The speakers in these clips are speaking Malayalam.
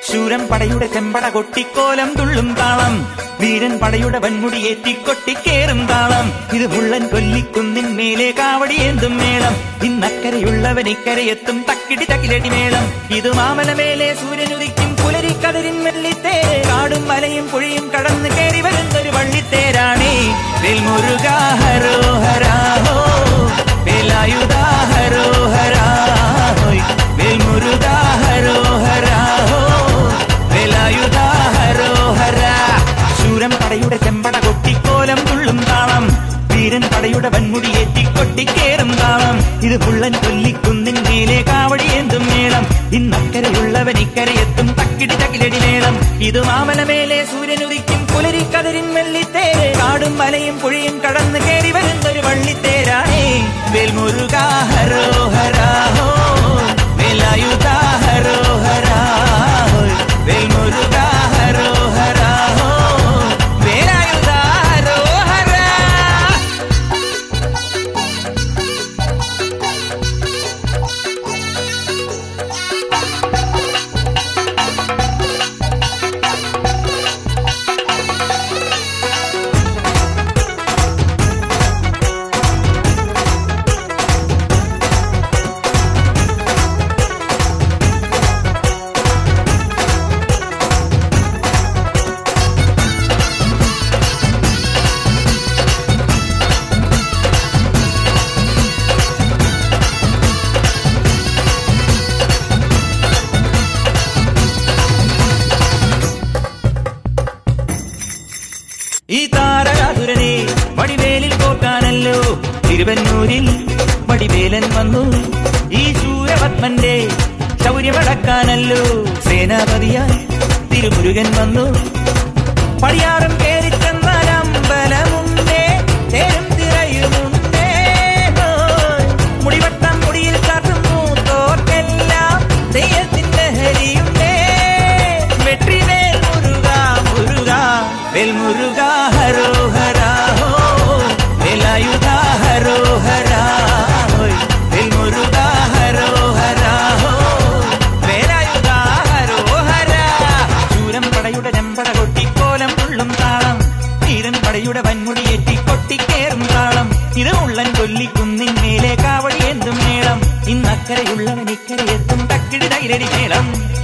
ശൂരൻ പടയുടെ ചെമ്പട കൊട്ടിക്കോലം തുള്ളും താളം വീരൻ പടയുടെ വൻമുടി ഏറ്റിക്കൊട്ടിക്കേറും താളം ഇത് മുള്ളൻ കൊല്ലിക്കുന്നിൻ മേലെ കാവടിയേന്തും മേളം ഇന്നക്കരയുള്ളവൻ ഇക്കരയെത്തും തക്കിടി തക്കിലടി മേളം ഇത് മാമലമേലെ സൂര്യനുദിക്കും പുലരിക്കതിരിൻ വെള്ളിത്തേര് കാടും മലയും പുഴയും കടന്നു കയറി വരുന്നൊരു വള്ളിത്തേരാണേ വെൽമുരുകാ ഹരോ ഹരാഹോ വേലായുധാ ഹരോ ഹരാഹോയ് വേൽമുരുകാ ഹരോ ഹരാഹോ വേലായുധാ ഹരോ ഹരാ ശൂരൻ പടയുടെ ചെമ്പട കൊട്ടിക്കോലം തുള്ളും താളം വീരൻ പടയുടെ വൻമുടി ഏറ്റിക്കൊട്ടിക്കേറും താളം ഇത് മുള്ളൻ കൊല്ലിക്കുന്നിൻ മേലെ കാവടിയേന്തും മേളം ഇന്നക്കരയുള്ളവൻ ഇക്കരയെത്തും തക്കിടി തകിലടി മേളം ഇത് മാമലമേലെ സൂര്യനുദിക്കും പുലരിക്കതിരിൻ വെള്ളിത്തേര് കാടും മലയും പുഴയും കടന്നു കയറി വരുന്നൊരു വള്ളിത്തേരാണേ വേൽമുരുകാ ഹരോ ഹരാഹോ വേലായുധാ ഹരോ ഹരാഹോ വേൽമുരുകാ ഹരോ ഹരാഹോ വേലായുധാ ഹരോ ഹരാ ഈ താരകാതുരനെ വടിവേലിൽ കോർക്കാനല്ലോ തിരുവന്നൂരിൽ വടിവേലൻ വന്നു ഈ ശൂരപത്മന്റെ ശൗര്യമടക്കാനല്ലോ സേനാപതിയായി തിരുമുരുകൻ വന്നു പടിയാറും കേറി ചെന്നാൽ അമ്പലമുണ്ടേ തേരും തിരയുമുണ്ടേ ഹോയ്. മുടിവട്ടം മുടിയിൽ കാട്ടും മൂത്തോർക്കെല്ലാം തെയ്യത്തിന്റെ ഹരിയുണ്ടേ വെற்றிവേൽ മുരുക മുരുക വെൽ മുരുക ഹരോ ഹരാ ഹോ വേലായുധ ഹരോ ഹരാ ഹോയ്. വെൽ മുരുക ഹരോ ഹരാ ഹോ വേലായുധ ഹരോ ഹരാ ശൂരം പടയുടെ ചെമ്പട കൊട്ടിക്കോലം തുള്ളും താളം തീരൻ പടയുടെ വൻമുടി ഏറ്റി കൊട്ടിക്കേറും താളം ഇത് ഉള്ളൻ കൊല്ലിക്കുന്നിൻ മേലെ കാവടി എന്തും മേളം ഇന്നക്കരയുള്ളവൻ ഇക്കരയെത്തും തക്കിടി തൈരടി മേളം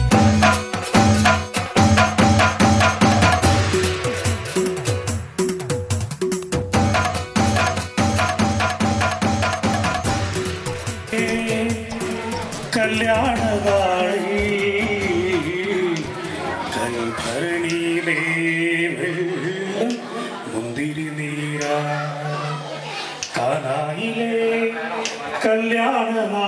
കല്യാണനാളി കൽഭരണിയിലേ വെള്ളം മുന്തിരി നീരാ കാനായിലെ കല്യാണനാളി